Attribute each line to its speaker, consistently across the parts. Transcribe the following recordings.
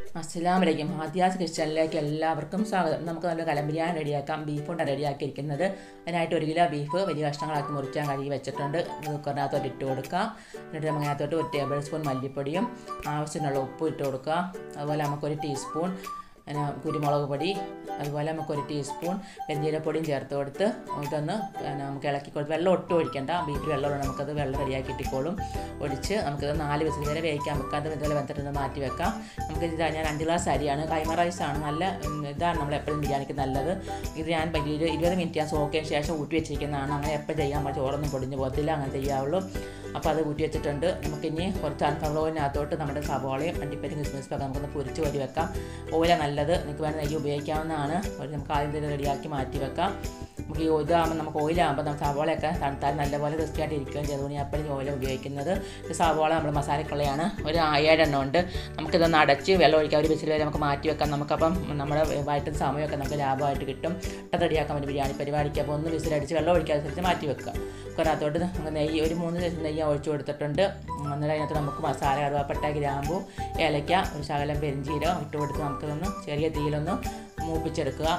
Speaker 1: അസ്സലാം വലൈക്കും ഹാദിയാസ് കിച്ചണിലേക്ക് എല്ലാവർക്കും സ്വാഗതം നമുക്ക് നല്ല കലം ബിരിയാണി റെഡിയാക്കാം ബീഫ് കൊണ്ട് റെഡിയാക്കിയിരിക്കുന്നത് അതിനായിട്ട് ഒരു കിലോ ബീഫ് വലിയ കഷ്ണങ്ങളാക്കി മുറിച്ചാൻ കഴുകി വെച്ചിട്ടുണ്ട് കുക്കറിനകത്തോട്ട് ഇട്ട് കൊടുക്കുക എന്നിട്ട് നമുക്ക് അതിനകത്തോട്ട് ഒരു ടേബിൾ സ്പൂൺ മല്ലിപ്പൊടിയും ആവശ്യത്തിനുള്ള ഉപ്പ് ഇട്ട് കൊടുക്കുക അതുപോലെ നമുക്കൊരു ടീസ്പൂൺ പിന്നെ കുരുമുളക് പൊടി അതുപോലെ നമുക്കൊരു ടീസ്പൂൺ പെരിഞ്ചീരപ്പൊടിയും ചേർത്ത് കൊടുത്ത് ഇതൊന്ന് പിന്നെ നമുക്ക് ഇളക്കി കൊടുത്ത് വെള്ളം ഒട്ടും ഒഴിക്കണ്ട ബീഫ് വെള്ളമുള്ള നമുക്കത് വെള്ളം റെഡിയാക്കി ഇട്ടിക്കോളും ഒഴിച്ച് നമുക്കിത് നാല് വിസിൽ വരെ വേവിക്കാൻ വെക്കാം അത് ഇതുപോലെ വെന്തിട്ടൊന്ന് മാറ്റി വെക്കാം നമുക്ക് ഇത് ഞാൻ അഞ്ച് ഗ്ലാസ് അരിയാണ് കൈമ റൈസാണ് നല്ല ഉം, ഇതാണ് നമ്മൾ എപ്പോഴും ബിരിയാണിക്ക് നല്ലത് ഇത് ഞാൻ വലിയ ഒരു ഇരുപത് മിനിറ്റ് ഞാൻ സോക്കിയതിന് ശേഷം ഊറ്റി വെച്ചിരിക്കുന്നതാണ് അങ്ങനെ എപ്പോൾ ചെയ്യാൻ പറ്റും ചോറൊന്നും പൊടിഞ്ഞ് പോകത്തില്ല അങ്ങനെ ചെയ്യാവുള്ളൂ അപ്പോൾ അത് ഊറ്റി വെച്ചിട്ടുണ്ട് നമുക്കിനി കുറച്ച് അൺഫ്ലവറിനകത്തോട്ട് നമ്മുടെ സവോളയും അണ്ടിപ്പരി ക്രിസ്മസ് ഒക്കെ നമുക്കൊന്ന് പൊരിച്ച് വരി വെക്കാം ഓല നല്ലത് നിങ്ങൾക്ക് വേണമെങ്കിൽ നെയ്യ് ഉപയോഗിക്കാവുന്നതാണ് ഒരു നമുക്ക് ആദ്യം തന്നെ റെഡിയാക്കി മാറ്റി വെക്കാം നമുക്ക് ഈ ഇതാകുമ്പോൾ നമുക്ക് ഓയിലാകുമ്പോൾ നമുക്ക് സവോളയൊക്കെ തണുത്താൽ നല്ലപോലെ ക്രിസ്പിയായിട്ട് ഇരിക്കുകയും ചെയ്തുകൊണ്ട് ഞാൻ എപ്പോഴും ഓയില ഉപയോഗിക്കുന്നത് ഈ സവോള നമ്മൾ മസാലക്കുള്ളയാണ് ഒരു ഏഴെണ്ണം ഉണ്ട് നമുക്കിതൊന്ന് അടച്ച് വെള്ളം ഒഴിക്കാം ഒരു ബിസിൽ വരെ നമുക്ക് മാറ്റി വെക്കാം നമുക്കപ്പം നമ്മുടെ വയറ്റുന്ന സമയമൊക്കെ നമുക്ക് ലാഭമായിട്ട് കിട്ടും പെട്ടെന്ന് റെഡിയാക്കാൻ പറ്റും ബിരിയാണി പരിപാടിക്ക് അപ്പോൾ ഒന്ന് വിസിലടിച്ച് വെള്ളം ഒഴിക്കാതെ സ്ഥലത്ത് മാറ്റി വെക്കുക കുക്കറിനകത്തോട്ട് നമുക്ക് നെയ്യ് ഒരു മൂന്ന് ദിവസം നെയ്യ് ഒഴിച്ചു കൊടുത്തിട്ടുണ്ട് അന്നേരം അതിനകത്ത് നമുക്ക് മസാല കറുവാപ്പട്ട ഗ്രാമ്പു ഏലയ്ക്ക ഒരു ശകലം പെരിഞ്ചീരകം ഇട്ട് കൊടുത്ത് നമുക്കിതൊന്ന് ചെറിയ തീയിലൊന്ന് മൂപ്പിച്ചെടുക്കുക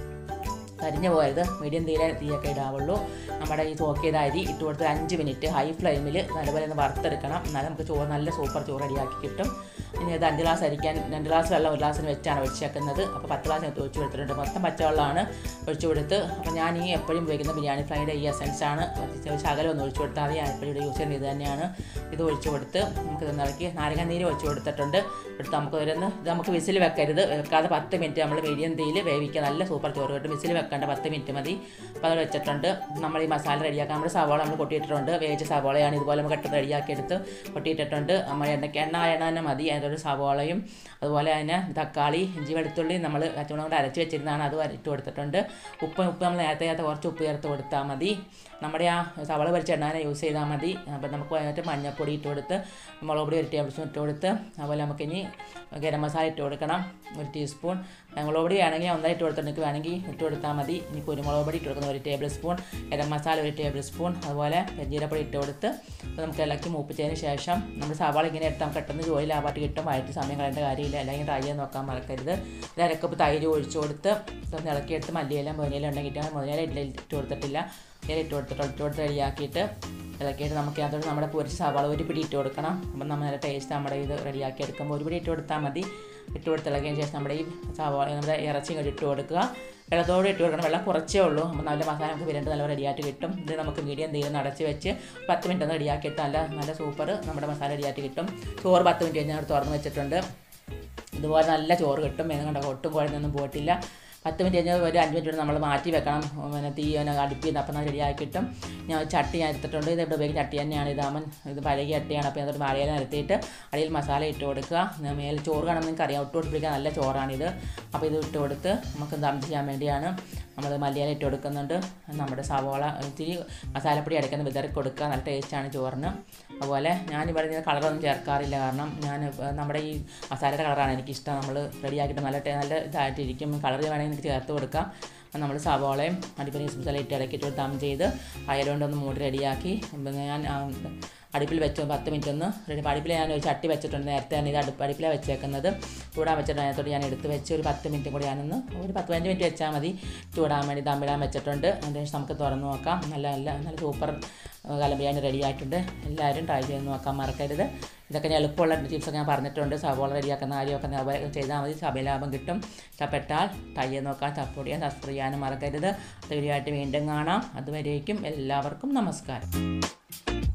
Speaker 1: കരിഞ്ഞു പോയത് മീഡിയം തീരെ തീയൊക്കെ ഇടാവുള്ളൂ നമ്മുടെ ഈ തോക്ക് ചെയ്ത അരി ഇട്ട് കൊടുത്ത് ഒരു അഞ്ച് മിനിറ്റ് ഹൈ ഫ്ലെയിമിൽ നല്ലപോലെ ഒന്ന് വറുത്തെടുക്കണം എന്നാലും നമുക്ക് ചോറ് നല്ല സൂപ്പർ ചോറ് റെഡിയാക്കി കിട്ടും ഇനി ഇത് അഞ്ച് ഗ്ലാസ് അരിക്കാൻ രണ്ട് ഗ്ലാസ് വെള്ളം ഒരു ഗ്ലാസ്സിന് വെച്ചാണ് ഒഴിച്ചേക്കുന്നത് അപ്പോൾ പത്ത് ഗ്ലാസ് ഞാൻ ഒഴിച്ചു കൊടുത്തിട്ടുണ്ട് മൊത്തം പച്ചവെള്ളമാണ് ഒഴിച്ചു കൊടുത്ത് അപ്പോൾ ഞാൻ ഈ എപ്പോഴും ഉപയോഗിക്കുന്ന ബിരിയാണി ഫ്രൈയുടെ ഈ എസൻസ് ആണ് ഒരു ശകലം ഒന്ന് ഒഴിച്ചു കൊടുത്താൽ മതി ഞാൻ എപ്പോഴും ഇവിടെ യൂസ് ചെയ്യുന്നത് ഇത് തന്നെയാണ് ഇത് ഒഴിച്ചു കൊടുത്ത് നമുക്ക് ഇത് ഇളക്കി നാരങ്ങ നീര് ഒഴിച്ചു കൊടുത്തിട്ടുണ്ട് എടുത്ത് നമുക്ക് വരുന്ന ഇത് നമുക്ക് വിസിൽ വെക്കരുത് വെക്കാതെ പത്ത് മിനിറ്റ് നമ്മൾ മീഡിയം തീയിൽ വേവിക്കുക നല്ല സൂപ്പർ ചോറ് കിട്ടും വിസിൽ വെക്കേണ്ട പത്ത് മിനിറ്റ് മതി അപ്പോൾ അത് വെച്ചിട്ടുണ്ട് നമ്മൾ ഈ മസാല റെഡിയാക്കാൻ നമ്മുടെ സവാള നമ്മൾ കൊട്ടിയിട്ടിട്ടുണ്ട് വേവിച്ച സവാളയാണ് ഇതുപോലെ നമുക്ക് പെട്ടെന്ന് റെഡിയാക്കി എടുത്ത് കൊട്ടിയിട്ടിട്ടുണ്ട് നമ്മൾ എണ്ണയ്ക്ക് എണ്ണ എണ്ണ തന്നെ മതി അതിനൊരു സവാളയും അതുപോലെ തന്നെ തക്കാളി ഇഞ്ചി വെളുത്തുള്ളി നമ്മൾ കച്ചവടം കൊണ്ട് അരച്ച് വെച്ചിരുന്നതാണ് അത് ഇട്ട് കൊടുത്തിട്ടുണ്ട് ഉപ്പ് ഉപ്പ് നമ്മൾ നേരത്തെ നേരത്തെ കുറച്ച് ഉപ്പ് ചേർത്ത് കൊടുത്താൽ മതി നമ്മുടെ ആ സവാള പൊരിച്ച എണ്ണ തന്നെ യൂസ് ചെയ്താൽ മതി അപ്പോൾ നമുക്ക് അതിനകത്ത് മഞ്ഞൾപ്പൊടി ഇട്ട് കൊടുത്ത് മുളക് പൊടി ഒരു ടേബിൾ സ്പൂൺ ഇട്ട് കൊടുത്ത് അതുപോലെ നമുക്കിനി ഗരം മസാല ഇട്ട് കൊടുക്കണം ഒരു ടീസ്പൂൺ മുളക് പൊടി വേണമെങ്കിൽ ഒന്നര ഇട്ട് കൊടുത്തിട്ടുണ്ടെങ്കിൽ വേണമെങ്കിൽ ഇട്ട് കൊടുത്താൽ മതി ഇനി കുരുമുളക് പൊടി ഇട്ട് കൊടുക്കുന്ന ഒരു ടേബിൾ സ്പൂൺ ഗരം മസാല ഒരു ടേബിൾ സ്പൂൺ അതുപോലെ പെഞ്ചീരപ്പൊടി ഇട്ട് കൊടുത്ത് അപ്പോൾ നമുക്ക് ഇളക്കി മൂപ്പിച്ചതിന് ശേഷം നമ്മൾ സവാള ഇങ്ങനെ എടുത്താൽ പെട്ടെന്ന് ജോലി ലാഭമായിട്ട് കിട്ടും വയറ്റ് സമയം കളയേണ്ട കാര്യമില്ല അല്ലെങ്കിൽ ട്രൈ ചെയ്ത് നോക്കാൻ മറക്കരുത് ഇത് അരക്കപ്പ് തൈര് ഒഴിച്ച് കൊടുത്ത് ഇതൊന്ന് ഇളക്കിയെടുത്ത് മല്ലിയില മുതലില ഉണ്ടെങ്കിൽ മുതലില ഇട്ട് ഇട്ട് കൊടുത്തിട്ടില്ല ഇല ഇട്ട് കൊടുത്തിട്ട് ഇട്ട് കൊടുത്ത് റെഡിയാക്കിയിട്ട് ഇളക്കിയിട്ട് നമുക്ക് അതിനകത്തോട്ട് നമ്മുടെ പൊരിച്ച സവാള ഒരു പിടി ഇട്ട് കൊടുക്കണം അപ്പം നമ്മൾ നല്ല ടേസ്റ്റ് നമ്മുടെ ഇത് റെഡിയാക്കി എടുക്കുമ്പോൾ ഒരു പിടി ഇട്ട് കൊടുത്താൽ മതി ഇട്ട് കൊടുത്ത് ഇളക്കിയതിന് ശേഷം നമ്മുടെ ഈ സവാള നമ്മുടെ ഇറച്ചി ഇങ്ങോട്ട് ഇട്ട് കൊടുക്കുക വെള്ളത്തോടെ ഇട്ട് കൊടുക്കണം വെള്ളം കുറച്ചേ ഉള്ളൂ അപ്പോൾ നല്ല മസാല നമുക്ക് വിരണ്ട് നല്ല റെഡിയായിട്ട് കിട്ടും ഇത് നമുക്ക് മീഡിയം തീയിൽ അടച്ച് വെച്ച് പത്ത് മിനിറ്റ് ഒന്ന് റെഡിയാക്കിയിട്ട് നല്ല നല്ല സൂപ്പർ നമ്മുടെ മസാല റെഡിയായിട്ട് കിട്ടും ചോറ് പത്ത് മിനിറ്റ് കഴിഞ്ഞ് തുറന്ന് വെച്ചിട്ടുണ്ട് ഇതുപോലെ നല്ല ചോറ് കിട്ടും എന്ന് കണ്ട ഒട്ടും കുഴഞ്ഞൊന്നും പോയിട്ടില്ല പത്ത് മിനിറ്റ് കഴിഞ്ഞാൽ ഒരു അഞ്ച് മിനിറ്റ് നമ്മൾ മാറ്റി വെക്കണം പിന്നെ തീ പിന്നെ അടുപ്പിൽ നിന്ന് അപ്പം റെഡിയാക്കി കിട്ടും ഞാൻ ഒരു ചട്ടി ഞാൻ എടുത്തിട്ടുണ്ട് ഇത് ഇവിടെ ഉപയോഗിക്കുന്ന ചട്ടി തന്നെയാണ് ഇതാമൻ ഇത് പഴകിയ ചട്ടിയാണ് അപ്പോൾ അതൊരു വാഴയില നിരത്തിയിട്ട് അടിയിൽ മസാല ഇട്ട് കൊടുക്കുക പിന്നെ മേലെ ചോറ് കാണുമ്പോൾ നിങ്ങൾക്ക് അറിയാം ഒട്ടും ഒട്ടിപ്പിടിക്കാൻ നല്ല ചോറാണിത് അപ്പോൾ ഇത് ഇട്ട് കൊടുത്ത് നമുക്ക് ദം ചെയ്യാൻ വേണ്ടിയാണ് നമ്മൾ മല്ലിയില ഇട്ട് കൊടുക്കുന്നുണ്ട് നമ്മുടെ സവോള ഇത്തിരി മസാലപ്പൊടി അടയ്ക്കുന്ന വിതറി കൊടുക്കുക നല്ല ടേസ്റ്റാണ് ചോറിന് അതുപോലെ ഞാനിവിടെ നിന്ന് കളറൊന്നും ചേർക്കാറില്ല കാരണം ഞാൻ നമ്മുടെ ഈ മസാലയുടെ കളറാണ് എനിക്കിഷ്ടം നമ്മൾ റെഡിയാക്കിയിട്ട് നല്ല ടേ- നല്ല ഇതായിട്ടിരിക്കും കളർ വേണമെങ്കിൽ എനിക്ക് ചേർത്ത് കൊടുക്കാം അപ്പം നമ്മൾ സവോളയും അടിപ്പനി മസാല ഇട്ട് ഇളക്കിയിട്ട് ദം ചെയ്ത് അയലുകൊണ്ടൊന്ന് മൂടി റെഡിയാക്കി പിന്നെ ഞാൻ ആ, അടുപ്പിൽ വെച്ച് പത്ത് മിനിറ്റ് ഒന്ന് റെഡി അടുപ്പിൽ ഞാൻ ഒരു ചട്ടി വെച്ചിട്ടുണ്ട് നേരത്തെ തന്നെ ഇത് അടുപ്പ് അടുപ്പിലാണ് വെച്ചേക്കുന്നത് ചൂടാൻ വെച്ചിട്ട് അതിനകത്തോട്ട് ഞാൻ എടുത്ത് വെച്ച് ഒരു പത്ത് മിനിറ്റ് കൂടി ഞാനൊന്ന് ഒരു പത്ത് പതിനഞ്ച് മിനിറ്റ് വെച്ചാൽ മതി ചൂടാൻ വേണ്ടി ദമ്മിടാൻ വെച്ചിട്ടുണ്ട് അതിന് ശേഷം നമുക്ക് തുറന്ന് നോക്കാം നല്ല നല്ല നല്ല സൂപ്പർ കലം ബിരിയാണി റെഡി ആയിട്ടുണ്ട് എല്ലാവരും ട്രൈ ചെയ്ത് നോക്കാൻ മറക്കരുത് ഇതൊക്കെ ഞാൻ എളുപ്പമുള്ള ടിപ്സൊക്കെ ഞാൻ പറഞ്ഞിട്ടുണ്ട് സവോള റെഡിയാക്കുന്ന കാര്യമൊക്കെ അതുപോലെ ചെയ്താൽ മതി സഭലാഭം കിട്ടും ഇഷ്ടപ്പെട്ടാൽ ട്രൈ ചെയ്ത് നോക്കാൻ സപ്പോർട്ട് ചെയ്യാൻ സബ്സ്ക്രൈബ് ചെയ്യാനും മറക്കരുത് അടുത്ത വീഡിയോ ആയിട്ട് വീണ്ടും കാണാം അതുവരേക്കും എല്ലാവർക്കും നമസ്കാരം